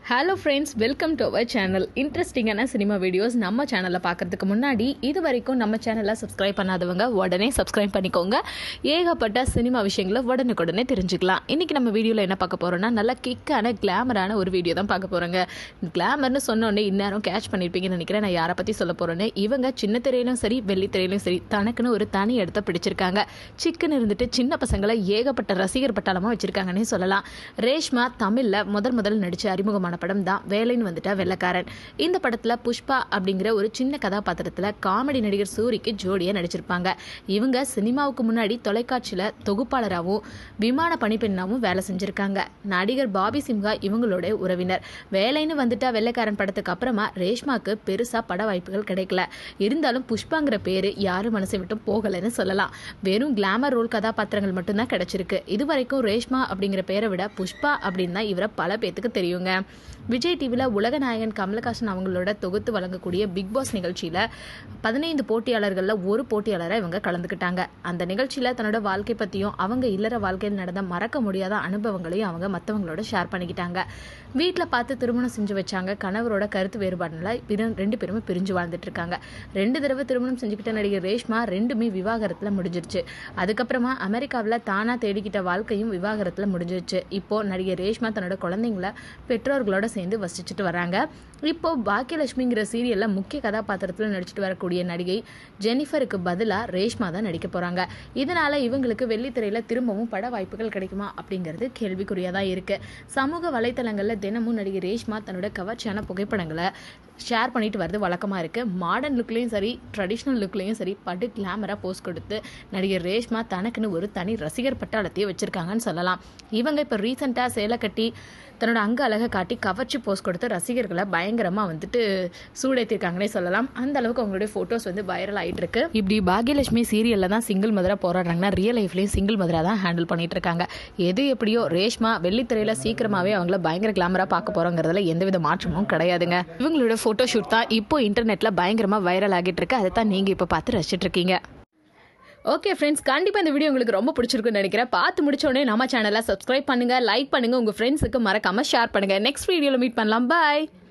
hello friends welcome to our channel இன்ட்ரெஸ்டிங்கான cinema videos நம்ம சேனலில் பார்க்கறதுக்கு முன்னாடி இது வரைக்கும் நம்ம சேனலை சப்ஸ்கிரைப் பண்ணாதவங்க உடனே சப்ஸ்கிரைப் பண்ணிக்கோங்க ஏகப்பட்ட சினிமா விஷயங்களை உடனுக்குடனே தெரிஞ்சுக்கலாம் இன்றைக்கி நம்ம வீடியோவில் என்ன பார்க்க போகிறோம்னா நல்லா கிக்கான கிளாமரான ஒரு வீடியோ தான் பார்க்க போகிறோங்க கிளாமர்னு சொன்னோடனே இந்நேரம் கேட்ச் பண்ணியிருப்பீங்கன்னு நினைக்கிறேன் நான் யாரை பற்றி சொல்ல போகிறேன்னு இவங்க சின்ன திரையிலும் சரி வெள்ளி திரையிலும் சரி தனக்குன்னு ஒரு தனி இடத்த பிடிச்சிருக்காங்க சிக்கன் இருந்துட்டு சின்ன பசங்களை ஏகப்பட்ட ரசிகர் பட்டாளமாக வச்சுருக்காங்கன்னே சொல்லலாம் ரேஷ்மா தமிழில் முதல் முதல் நடித்து அறிமுகமான படம் தான் வேலைன்னு வந்துட்டா வெள்ளக்காரன் இந்த படத்தில் புஷ்பா அப்படிங்கிற ஒரு சின்ன கதாபாத்திரத்தில் காமெடி நடிகர் சூரிக்கு ஜோடியாக நடிச்சிருப்பாங்க இவங்க சினிமாவுக்கு முன்னாடி தொலைக்காட்சியில் தொகுப்பாளராகவும் விமான பணிப்பெண்ணாகவும் வேலை செஞ்சுருக்காங்க நடிகர் பாபி சிம்ஹா இவங்களோட உறவினர் வேலைன்னு வந்துட்டா வெள்ளைக்காரன் படத்துக்கு அப்புறமா ரேஷ்மாக்கு பெருசாக பட வாய்ப்புகள் கிடைக்கல இருந்தாலும் புஷ்பாங்கிற பேர் யாரும் மனசை விட்டும் போகலைன்னு சொல்லலாம் வெறும் கிளாமர் ரோல் கதாபாத்திரங்கள் மட்டும்தான் கிடைச்சிருக்கு இது வரைக்கும் ரேஷ்மா அப்படிங்கிற பேரை விட புஷ்பா அப்படின்னு தான் இவரை பல பேத்துக்கு தெரியுங்க விஜய் டிவியில் உலக நாயகன் கமலஹாசன் அவங்களோட தொகுத்து வழங்கக்கூடிய பிக் பாஸ் நிகழ்ச்சியில் பதினைந்து போட்டியாளர்களில் ஒரு போட்டியாளராக இவங்க கலந்துக்கிட்டாங்க அந்த நிகழ்ச்சியில் தன்னோட வாழ்க்கை பற்றியும் அவங்க இல்லற வாழ்க்கையில் நடந்த மறக்க முடியாத அனுபவங்களையும் அவங்க மற்றவங்களோட ஷேர் பண்ணிக்கிட்டாங்க வீட்டில் பார்த்து திருமணம் செஞ்சு வச்சாங்க கணவரோட கருத்து வேறுபாடுனால பிற ரெண்டு பேருமே பிரிஞ்சு வாழ்ந்துட்டு இருக்காங்க ரெண்டு தடவை திருமணம் செஞ்சுக்கிட்ட நடிகர் ரேஷ்மா ரெண்டுமே விவாகரத்தில் முடிஞ்சிருச்சு அதுக்கப்புறமா அமெரிக்காவில் தானாக தேடிக்கிட்ட வாழ்க்கையும் விவாகரத்தில் முடிஞ்சிருச்சு இப்போ நடிகர் ரேஷ்மா தன்னோட குழந்தைங்கள பெற்றோர்களோட சேர்ந்து வசிச்சுட்டு வராங்க இப்போ பாக்கியலட்சுமிங்கிற சீரியல்ல முக்கிய கதாபாத்திரத்தில் நடிச்சிட்டு வரக்கூடிய நடிகை ஜெனிஃபருக்கு பதிலாக ரேஷ்மா தான் நடிக்க போறாங்க இதனால இவங்களுக்கு வெள்ளித்திரையில திரும்பவும் பட வாய்ப்புகள் கிடைக்குமா அப்படிங்கிறது கேள்விக்குறியா தான் இருக்கு சமூக வலைத்தளங்கள்ல தினமும் நடிகை ரேஷ்மா தன்னோட கவர்ச்சியான புகைப்படங்களை ஷேர் பண்ணிட்டு வரது வழக்கமாக இருக்குது மாடர்ன் லுக்லேயும் சரி ட்ரெடிஷ்னல் லுக்லேயும் சரி பட்டு கிளாமராக போஸ்ட் கொடுத்து நடிகர் ரேஷ்மா தனக்குன்னு ஒரு தனி ரசிகர் பட்டாளத்தையே வச்சுருக்காங்கன்னு சொல்லலாம் இவங்க இப்போ ரீசெண்டாக சேலை கட்டி தன்னோட அங்க அழகை காட்டி கவர்ச்சி போஸ்ட் கொடுத்து ரசிகர்களை பயங்கரமாக வந்துட்டு சூடேற்றிருக்காங்கன்னே சொல்லலாம் அந்த அளவுக்கு அவங்களுடைய ஃபோட்டோஸ் வந்து வைரல் ஆகிட்டு இருக்கு இப்படி பாக்யலட்சுமி சீரியலில் தான் சிங்கிள் மதுராக போராடுறாங்கன்னா ரியல் லைஃப்லேயும் சிங்கிள் மதுராக தான் ஹேண்டில் பண்ணிட்டு இருக்காங்க எது எப்படியோ ரேஷ்மா வெள்ளித்திரையில் சீக்கிரமாகவே அவங்கள பயங்கர கிளாமராக பார்க்க போகிறோங்கிறதுல எந்தவித மாற்றமும் கிடையாதுங்க இவங்களோட ஃபோட்டோ ஷூட் தான் இப்போ இன்டர்நெட்டில் பயங்கரமாக வைரல் ஆகிட்டு இருக்கு அதை தான் நீங்கள் இப்போ பார்த்து ரசிச்சிட்டு இருக்கீங்க ஓகே ஃப்ரெண்ட்ஸ் கண்டிப்பாக இந்த வீடியோ உங்களுக்கு ரொம்ப பிடிச்சிருக்குன்னு நினைக்கிறேன் பார்த்து முடிச்ச உடனே நம்ம சேனலை சப்ஸ்கிரைப் பண்ணுங்க லைக் பண்ணுங்க உங்க ஃப்ரெண்ட்ஸுக்கு மறக்காம ஷேர் பண்ணுங்க நெக்ஸ்ட் வீடியோவில் மீட் பண்ணலாம் பாய்